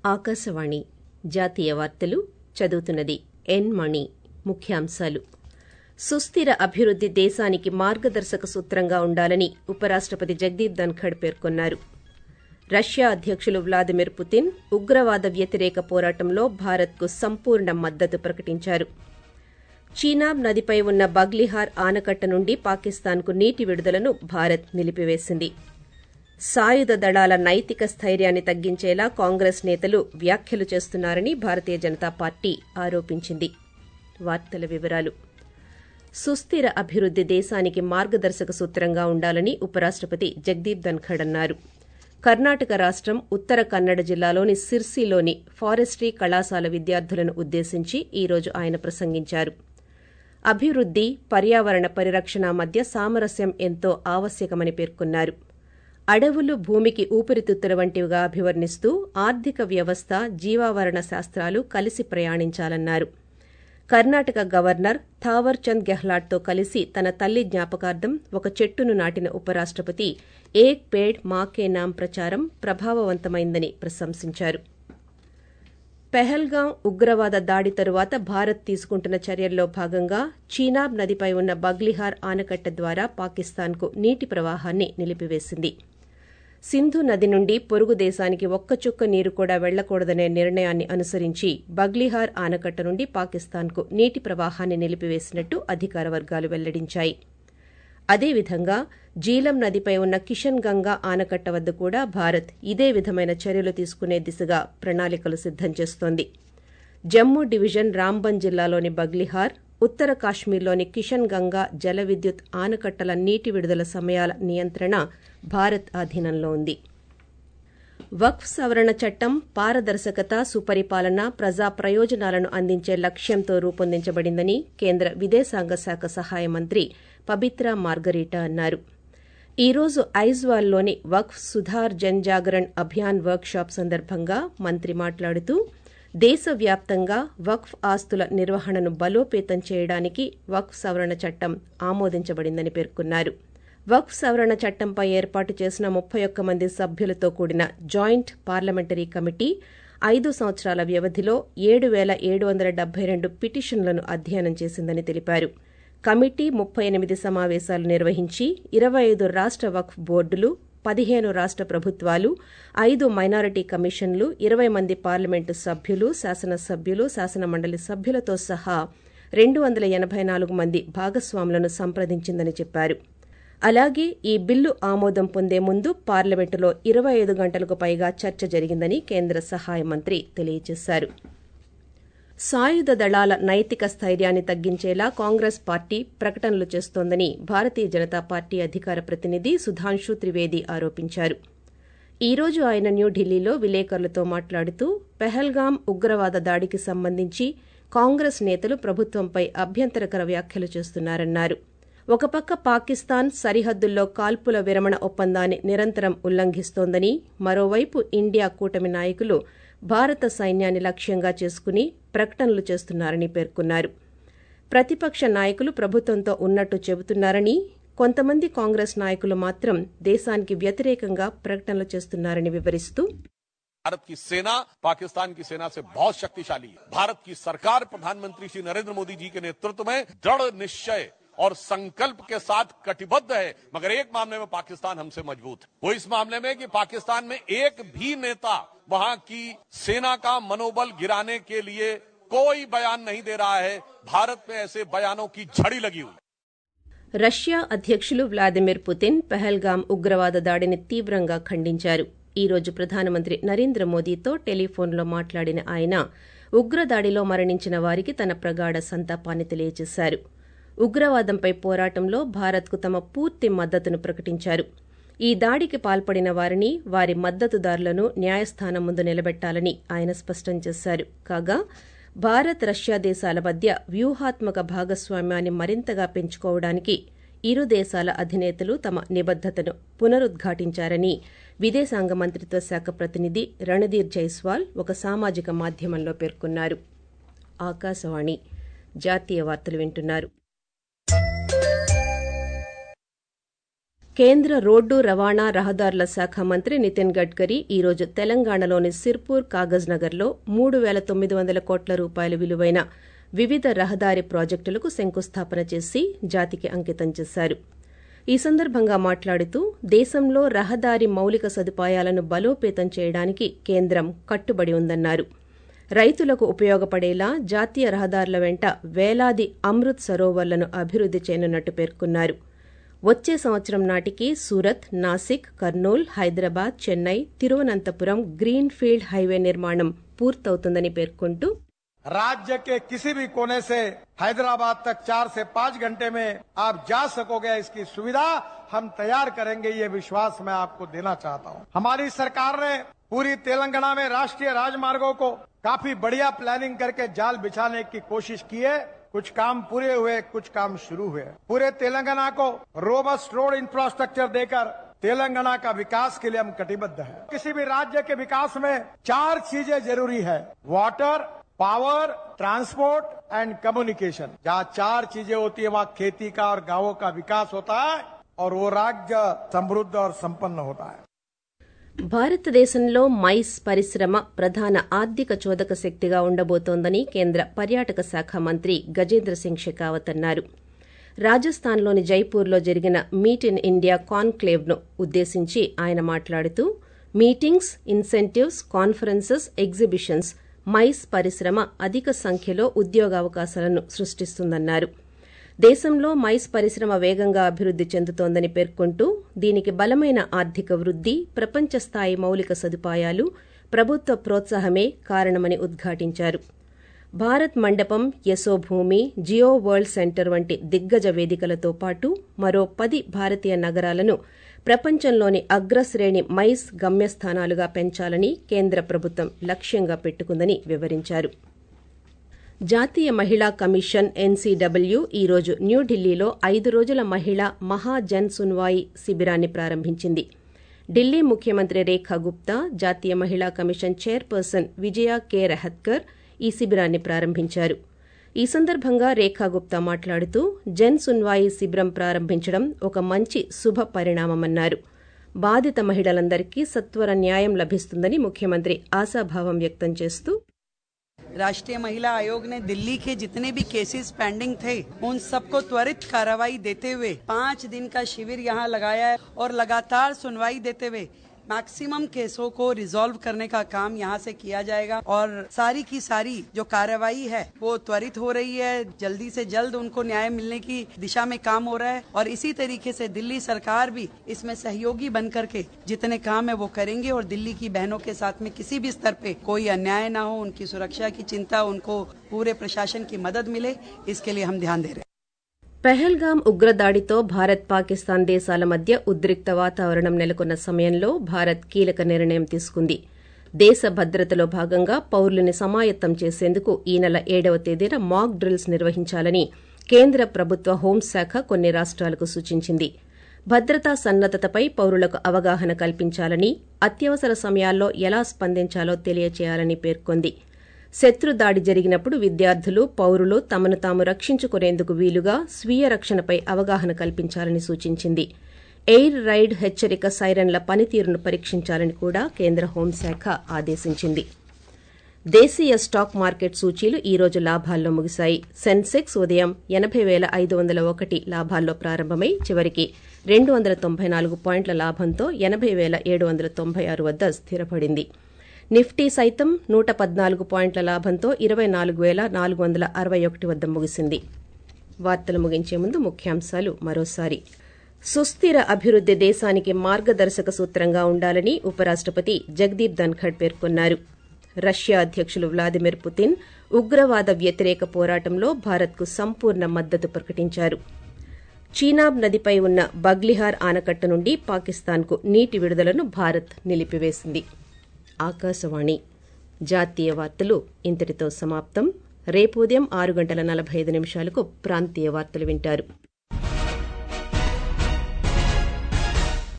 ఆకాశవాణి జాతీయ వార్తలు చదువుతున్నది ఎన్ మణి ముఖ్యాంశాలు సుస్థిర అభివృద్ది దేశానికి మార్గదర్శక సూత్రంగా ఉండాలని ఉపరాష్టపతి జగదీప్ ధన్ఖడ్ పేర్కొన్నారు రష్యా అధ్యకులు వ్లాదిమిర్ పుతిన్ ఉగ్రవాద వ్యతిరేక పోరాటంలో భారత్కు సంపూర్ణ మద్దతు ప్రకటించారు చీనాబ్ నదిపై ఉన్న బగ్లిహార్ ఆనకట్ట నుండి పాకిస్తాన్కు నీటి విడుదలను భారత్ నిలిపివేసింది సాయుధ దళాల నైతిక స్థైర్యాన్ని తగ్గించేలా కాంగ్రెస్ నేతలు వ్యాఖ్యలు చేస్తున్నారని భారతీయ జనతా పార్టీ ఆరోపించింది వార్తల వివరాలు సుస్థిర అభివృద్ది దేశానికి మార్గదర్శక సూత్రంగా ఉండాలని ఉపరాష్టపతి జగదీప్ ధన్ఖడ్ అన్నారు కర్ణాటక రాష్టం ఉత్తర కన్నడ జిల్లాలోని సిర్సిలోని ఫారెస్ట్రీ కళాశాల విద్యార్థులను ఉద్దేశించి ఈ రోజు ఆయన ప్రసంగించారు అభివృద్ది పర్యావరణ పరిరక్షణ మధ్య సామరస్యం ఎంతో ఆవశ్యకమని పేర్కొన్నారు అడవులు భూమికి ఊపిరితిత్తుల వంటివిగా అభివర్ణిస్తూ ఆర్థిక వ్యవస్థ జీవావరణ శాస్త్రాలు కలిసి ప్రయాణించాలన్నారు కర్ణాటక గవర్నర్ థావర్ చంద్ గెహ్లాట్తో కలిసి తన తల్లి జ్ఞాపకార్థం ఒక చెట్టును నాటిన ఉపరాష్టపతి ఏక్ పేడ్ మాకే నామ్ ప్రచారం ప్రభావవంతమైందని ప్రశంసించారు పెహల్గాం ఉగ్రవాద దాడి తరువాత భారత్ తీసుకుంటున్న చర్యల్లో భాగంగా చీనాబ్ నదిపై ఉన్న బగ్లిహార్ ఆనకట్ట ద్వారా పాకిస్తాన్కు నీటి ప్రవాహాన్ని నిలిపివేసింది సింధు నది నుండి పొరుగు దేశానికి ఒక్క చుక్క నీరు కూడా వెళ్లకూడదనే నిర్ణయాన్ని అనుసరించి బగ్లిహార్ ఆనకట్ట నుండి పాకిస్తాన్కు నీటి ప్రవాహాన్ని నిలిపివేసినట్టు అధికార వర్గాలు వెల్లడించాయి అదేవిధంగా జీలం నదిపై ఉన్న కిషన్ గంగా ఆనకట్ట వద్ద కూడా భారత్ ఇదే విధమైన చర్యలు తీసుకునే దిశగా ప్రణాళికలు సిద్దం చేస్తోంది జమ్మూ డివిజన్ రాంబన్ జిల్లాలోని బగ్లిహార్ ఉత్తర కాశ్మీర్లోని కిషన్ గంగా జల విద్యుత్ ఆనకట్టల నీటి విడుదల సమయాల నియంత్రణ భారత్ ఆధీనంలో ఉంది వక్ఫ్ సవరణ చట్టం పారదర్శకత సుపరిపాలన ప్రజా ప్రయోజనాలను అందించే లక్ష్యంతో రూపొందించబడిందని కేంద్ర విదేశాంగ శాఖ సహాయ మంత్రి పబిత్రా మార్గరీటా అన్నారు ఈ రోజు ఐజ్వాల్లోని వక్ఫ్ సుధార్ జన్ జాగరణ్ అభియాన్ వర్క్ షాప్ సందర్భంగా మంత్రి మాట్లాడుతూ దేశవ్యాప్తంగా వక్ఫ్ ఆస్తుల నిర్వహణను బలోపేతం చేయడానికి వక్ఫ్ సవరణ చట్టం ఆమోదించబడిందని పేర్కొన్నారు వక్ఫ్ సవరణ చట్టంపై ఏర్పాటు చేసిన ముప్పై ఒక్క మంది సభ్యులతో కూడిన జాయింట్ పార్లమెంటరీ కమిటీ ఐదు సంవత్సరాల వ్యవధిలో ఏడు పేల ఏడు వందల డెబ్బై రెండు పిటిషన్లను అధ్యయనం చేసిందని తెలిపారు కమిటీ ముప్పై ఎనిమిది సమావేశాలు నిర్వహించి ఇరవై ఐదు రాష్ట వక్ఫ్ బోర్డులు పదిహేను రాష్ట ప్రభుత్వాలు ఐదు మైనారిటీ కమిషన్లు ఇరవై మంది పార్లమెంటు సభ్యులు శాసనసభ్యులు శాసనమండలి సభ్యులతో సహా రెండు వందల ఎనబై నాలుగు మంది భాగస్వాములను సంప్రదించిందని చెప్పారు అలాగే ఈ బిల్లు ఆమోదం పొందే ముందు పార్లమెంటులో ఇరవై ఐదు గంటలకు పైగా చర్చ జరిగిందని కేంద్ర సహాయ మంత్రి తెలియజేశారు సాయుధ దళాల నైతిక స్థైర్యాన్ని తగ్గించేలా కాంగ్రెస్ పార్టీ ప్రకటనలు చేస్తోందని భారతీయ జనతా పార్టీ అధికార ప్రతినిధి సుధాంశు త్రివేది ఆరోపించారు ఈ రోజు ఆయన న్యూఢిల్లీలో విలేకరులతో మాట్లాడుతూ పెహల్గాం ఉగ్రవాద దాడికి సంబంధించి కాంగ్రెస్ నేతలు ప్రభుత్వంపై అభ్యంతరకర వ్యాఖ్యలు చేస్తున్నారన్నారు ఒక పక్క పాకిస్తాన్ సరిహద్దుల్లో కాల్పుల విరమణ ఒప్పందాన్ని నిరంతరం ఉల్లంఘిస్తోందని మరోవైపు ఇండియా కూటమి నాయకులు భారత సైన్యాన్ని లక్ష్యంగా చేసుకుని ప్రకటనలు చేస్తున్నారని పేర్కొన్నారు ప్రతిపక్ష నాయకులు ప్రభుత్వంతో ఉన్నట్టు చెబుతున్నారని కొంతమంది కాంగ్రెస్ నాయకులు మాత్రం దేశానికి వ్యతిరేకంగా ప్రకటనలు చేస్తున్నారని వివరిస్తూ भारत की सेना पाकिस्तान की सेना से बहुत शक्तिशाली है भारत की सरकार प्रधानमंत्री श्री नरेंद्र मोदी जी के नेतृत्व में दृढ़ निश्चय और संकल्प के साथ कटिबद्ध है मगर एक मामले में पाकिस्तान हमसे मजबूत है वो इस मामले में कि पाकिस्तान में एक भी नेता वहां की सेना का मनोबल गिराने के लिए कोई बयान नहीं दे रहा है भारत में ऐसे बयानों की झड़ी लगी हुई రష్యా అధ్యకులు వ్లాదిమిర్ పుతిన్ పెహల్గాం ఉగ్రవాద దాడిని తీవ్రంగా ఖండించారు ఈ రోజు ప్రధానమంత్రి నరేంద్ర మోదీతో టెలిఫోన్లో మాట్లాడిన ఆయన ఉగ్రదాడిలో మరణించిన వారికి తన ప్రగాఢ సంతాపాన్ని తెలియజేశారు ఉగ్రవాదంపై పోరాటంలో భారత్కు తమ పూర్తి మద్దతును ప్రకటించారు ఈ దాడికి పాల్పడిన వారిని వారి మద్దతుదారులను న్యాయస్థానం ముందు నిలబెట్టాలని ఆయన స్పష్టం చేశారు కాగా భారత్ రష్యా దేశాల మధ్య వ్యూహాత్మక భాగస్వామ్యాన్ని మరింతగా పెంచుకోవడానికి ఇరు దేశాల అధినేతలు తమ నిబద్దతను పునరుద్ఘాటించారని విదేశాంగ మంత్రిత్వ శాఖ ప్రతినిధి రణధీర్ జైస్వాల్ ఒక సామాజిక మాధ్యమంలో పేర్కొన్నారు ఆకాశవాణి జాతీయ వార్తలు వింటున్నారు కేంద్ర రోడ్డు రవాణా రహదారుల శాఖ మంత్రి నితిన్ గడ్కరీ ఈరోజు తెలంగాణలోని సిర్పూర్ కాగజ్ నగర్లో మూడు పేల తొమ్మిది వందల కోట్ల రూపాయల విలువైన వివిధ రహదారి ప్రాజెక్టులకు శంకుస్థాపన చేసి జాతికి అంకితం చేశారు ఈ సందర్భంగా మాట్లాడుతూ దేశంలో రహదారి మౌలిక సదుపాయాలను బలోపేతం చేయడానికి కేంద్రం కట్టుబడి ఉందన్నారు రైతులకు ఉపయోగపడేలా జాతీయ రహదారుల వెంట వేలాది అమృత్ సరోవర్లను అభివృద్ది చేయనున్నట్టు పేర్కొన్నారు వచ్చే సంవత్సరం నాటికి Surat Nashik Kurnool Hyderabad Chennai Thiruvananthapuram green field highway నిర్మాణం పూర్తవుతుందని పేర్కొంటూ राज्य के किसी भी कोने से हैदराबाद तक चार से पाँच घंटे में आप जा सकोगे इसकी सुविधा हम तैयार करेंगे ये विश्वास मैं आपको देना चाहता हूँ हमारी सरकार ने पूरी तेलंगाना में राष्ट्रीय राजमार्गों को काफी बढ़िया प्लानिंग करके जाल बिछाने की कोशिश की है कुछ काम पूरे हुए कुछ काम शुरू हुए पूरे तेलंगाना को रोबस्ट रोड इंफ्रास्ट्रक्चर देकर तेलंगाना का विकास के लिए हम कटिबद्ध है किसी भी राज्य के विकास में चार चीजें जरूरी है water power transport and communication जहाँ चार चीजें होती है वहाँ खेती का और गांवों का विकास होता है और वो राज्य समृद्ध और संपन्न होता है భారతదేశంలో మైస్ పరిశ్రమ ప్రధాన ఆర్థిక చోదక శక్తిగా ఉండబోతోందని కేంద్ర పర్యాటక శాఖ మంత్రి గజేంద్ర సింగ్ షెకావత్ అన్నారు రాజస్థాన్లోని జైపూర్లో జరిగిన మీట్ ఇన్ ఇండియా కాన్క్లేవ్ను ఉద్దేశించి ఆయన మాట్లాడుతూ meetings incentives conferences exhibitions MICE పరిశ్రమ అధిక సంఖ్యలో ఉద్యోగావకాశాలను సృష్టిస్తుందన్నారు దేశంలో మైస్ పరిశ్రమ వేగంగా అభివృద్ది చెందుతోందని పేర్కొంటూ దీనికి బలమైన ఆర్థిక వృద్ది ప్రపంచ స్థాయి మౌలిక సదుపాయాలు ప్రభుత్వ ప్రోత్సాహమే కారణమని ఉద్ఘాటించారు భారత్ మండపం యశోభూమి జియో వరల్డ్ సెంటర్ వంటి దిగ్గజ వేదికలతో పాటు మరో పది భారతీయ నగరాలను ప్రపంచంలోని అగ్రశ్రేణి మైస్ గమ్యస్థానాలుగా పెంచాలని కేంద్ర ప్రభుత్వం లక్ష్యంగా పెట్టుకుందని వివరించారు జాతీయ మహిళా కమిషన్ ఎన్సీడబ్ల్యూ ఈరోజు న్యూఢిల్లీలో ఐదు రోజుల మహిళా మహాజన్ సున్వాయి శిబిరాన్ని ప్రారంభించింది ఢిల్లీ ముఖ్యమంత్రి రేఖా గుప్తా జాతీయ మహిళా commission chairperson Vijaya K Rahatkar ఈ శిబిరాన్ని ప్రారంభించారు ఈ సందర్భంగా రేఖా గుప్తా మాట్లాడుతూ జన్ సున్వాయి శిబిరం ప్రారంభించడం ఒక మంచి శుభ పరిణామమన్నారు బాధిత మహిళలందరికీ సత్వర న్యాయం లభిస్తుందని ముఖ్యమంత్రి ఆశాభావం వ్యక్తం చేస్తూ राष्ट्रीय महिला आयोग ने दिल्ली के जितने भी केसेस पेंडिंग थे उन सबको त्वरित कार्रवाई देते हुए पाँच दिन का शिविर यहाँ लगाया है और लगातार सुनवाई देते हुए मैक्सिमम केसों को रिजॉल्व करने का काम यहाँ से किया जाएगा और सारी की सारी जो कार्रवाई है वो त्वरित हो रही है जल्दी से जल्द उनको न्याय मिलने की दिशा में काम हो रहा है और इसी तरीके से दिल्ली सरकार भी इसमें सहयोगी बन करके जितने काम है वो करेंगे और दिल्ली की बहनों के साथ में किसी भी स्तर पे कोई अन्याय ना हो उनकी सुरक्षा की चिंता उनको पूरे प्रशासन की मदद मिले इसके लिए हम ध्यान दे रहे हैं పెహల్గాం ఉగ్రదాడితో భారత్ పాకిస్తాన్ దేశాల మధ్య ఉద్రిక్త వాతావరణం నెలకొన్న సమయంలో భారత్ కీలక నిర్ణయం తీసుకుంది దేశ భద్రతలో భాగంగా పౌరుల్ని సమాయత్తం చేసేందుకు ఈ నెల ఏడవ తేదీన మాక్ డ్రిల్స్ నిర్వహించాలని కేంద్ర ప్రభుత్వ హోంశాఖ కొన్ని రాష్ట్రాలకు సూచించింది భద్రతా సన్నద్దతపై పౌరులకు అవగాహన కల్పించాలని అత్యవసర సమయాల్లో ఎలా స్పందించాలో తెలియచేయాలని పేర్కొంది శత్రు దాడి జరిగినప్పుడు విద్యార్థులు పౌరులు తమను తాము రక్షించుకునేందుకు వీలుగా స్వీయ రక్షణపై అవగాహన కల్పించాలని సూచించింది ఎయిర్ రైడ్ హెచ్చరిక సైరన్ల పనితీరును పరీక్షించాలని కూడా కేంద్ర హోంశాఖ ఆదేశించింది దేశీయ స్టాక్ మార్కెట్ సూచీలు ఈ రోజు లాభాల్లో ముగిశాయి సెన్సెక్స్ ఉదయం ఎనబై పేల ఐదు వందల ఒకటి లాభాల్లో ప్రారంభమై చివరికి రెండు వందల తొంభై నాలుగు పాయింట్ల లాభంతో ఎనబై పేల ఏడు వందల తొంభై ఆరు వద్ద స్థిరపడింది నిఫ్టీ సైతం నూట పద్నాలుగు పాయింట్ల లాభంతో ఇరవై నాలుగు పేల నాలుగు వందల అరవై ఒకటి వద్ద ముగిసింది వార్తలు ముగించే ముందు ముఖ్యాంశాలు మరోసారి సుస్థిర అభివృద్ది దేశానికి మార్గదర్శక సూత్రంగా ఉండాలని ఉపరాష్టపతి జగదీప్ ధన్ఖడ్ పేర్కొన్నారు రష్యా అధ్యకులు వ్లాదిమిర్ పుతిన్ ఉగ్రవాద వ్యతిరేక పోరాటంలో భారత్కు సంపూర్ణ మద్దతు ప్రకటించారు చీనాబ్ నదిపై ఉన్న బగ్లిహార్ ఆనకట్ట నుండి పాకిస్తాన్కు నీటి విడుదలను భారత్ నిలిపివేసింది ఆకాశవాణి జాతీయ వార్తలు ఇంతటితో సమాప్తం రేపు ఉదయం ఆరు గంటల నలభై ఐదు నిమిషాలకు ప్రాంతీయ వార్తలు వింటారు